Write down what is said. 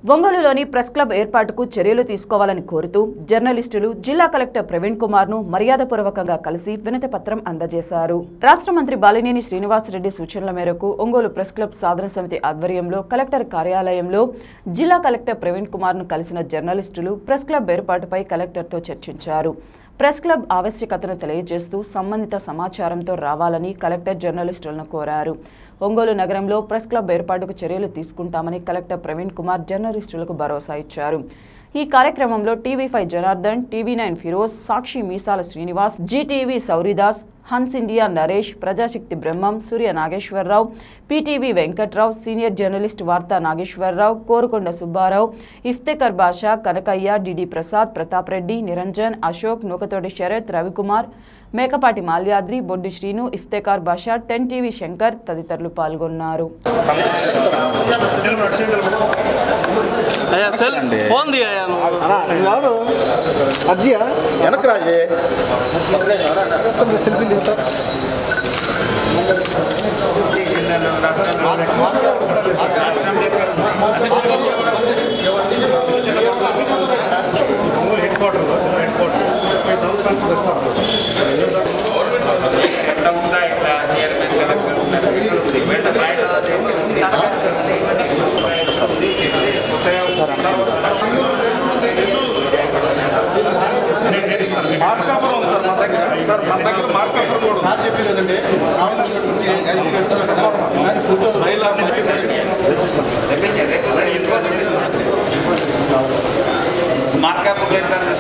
ఒంగోలులోని press club ఏర్పాటుకు చర్యలు తీసుకోవాలని కోరుతూ జర్నలిస్టులు జిల్లా కలెక్టర్ ప్రవీణ్ కుమార్ ను మర్యాదపూర్వకంగా కలిసి వినతి పత్రం అందజేశారు రాష్ట్ర మంత్రి బాలినేని శ్రీనివాసరెడ్డి సూచనల మేరకు ఒంగోలు ప్రెస్ క్లబ్ సాధన సమితి ఆధ్వర్యంలో కలెక్టర్ కార్యాలయంలో జిల్లా కలెక్టర్ ప్రవీణ్ కుమార్ ను కలిసిన జర్నలిస్టులు ప్రెస్ క్లబ్ ఏర్పాటుపై కలెక్టర్తో చర్చించారు ప్రెస్ క్లబ్ ఆవశ్యకతను తెలియజేస్తూ సంబంధిత సమాచారంతో రావాలని కలెక్టర్ జర్నలిస్టులను కోరారు ఒంగోలు నగరంలో ప్రెస్ క్లబ్ ఏర్పాటుకు చర్యలు తీసుకుంటామని కలెక్టర్ ప్రవీణ్ కుమార్ జర్నలిస్టులకు భరోసా ఇచ్చారు ఈ కార్యక్రమంలో TV five Janardhan TV nine Firoz Sakshi Meesala Srinivas Zee TV Souridas Hans India Naresh Prajasakti Brahmam Surya Nageswararao PTV Venkatrao senior journalist Vaartha Nageswararao Korukonda Subbarao Iftekhar Basha Kanakaiah DD Prasad Pratap Reddy Niranjan Ashok Nukathoti Sarath Ravikumar Mekapati Malyadri Boddu Srinu Iftekhar Basha ten TV Shankar తదితరులు పాల్గొన్నారు అయ్యా సెల్ ఫోన్ ది అయ్యా నువ్వు ఎవరు అజ్జియా వెనక్కి రాజే సెల్ఫీ దిగుతా హెడ్ క్వార్టర్లో హెడ్ క్వార్టర్ ముప్పై సంవత్సరాల నుంచి వస్తాం ఎట్లా ఉందా ఇట్లా చైర్మన్ కలెక్టర్ ఉన్నారు ఈవెంట్ బయట మార్కాపురం ఉంది సార్ మన దగ్గర సార్ మన దగ్గర మార్కాపురం కూడా ఉంది. నాకు చెప్పేది ఏంటంటే కాంగ్రెస్ గురించి ఐదు పెడతారు కదా దాని ఫోటో మార్కాపు